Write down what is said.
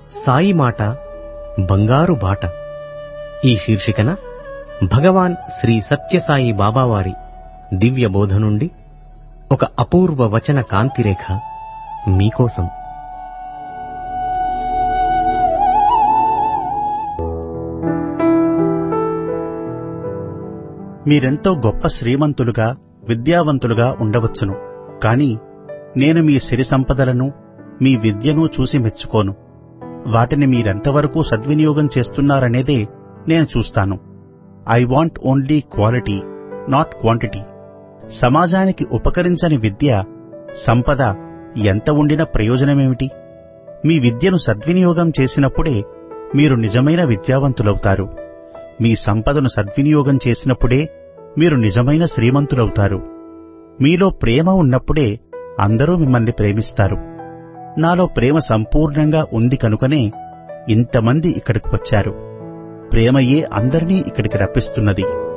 సాయి మాట బంగారు బాట ఈ శీర్షికన భగవాన్ శ్రీ సత్యసాయి బాబావారి దివ్య బోధ నుండి ఒక అపూర్వ వచన కాంతిరేఖ మీకోసం మీరెంతో గొప్ప శ్రీమంతులుగా విద్యావంతులుగా ఉండవచ్చును కాని నేను మీ సిరి సంపదలను మీ విద్యను చూసి మెచ్చుకోను వాటిని మీరెంతవరకు సద్వినియోగం చేస్తున్నారనేదే నేను చూస్తాను I want only quality not quantity సమాజానికి ఉపకరించని విద్య సంపద ఎంత ఉండిన ప్రయోజనమేమిటి మీ విద్యను సద్వినియోగం చేసినప్పుడే మీరు నిజమైన విద్యావంతులవుతారు మీ సంపదను సద్వినియోగం చేసినప్పుడే మీరు నిజమైన శ్రీమంతులవుతారు మీలో ప్రేమ ఉన్నప్పుడే అందరూ మిమ్మల్ని ప్రేమిస్తారు నాలో ప్రేమ సంపూర్ణంగా ఉంది కనుకనే ఇంతమంది ఇక్కడికి వచ్చారు ప్రేమయే అందరినీ ఇక్కడికి రప్పిస్తున్నది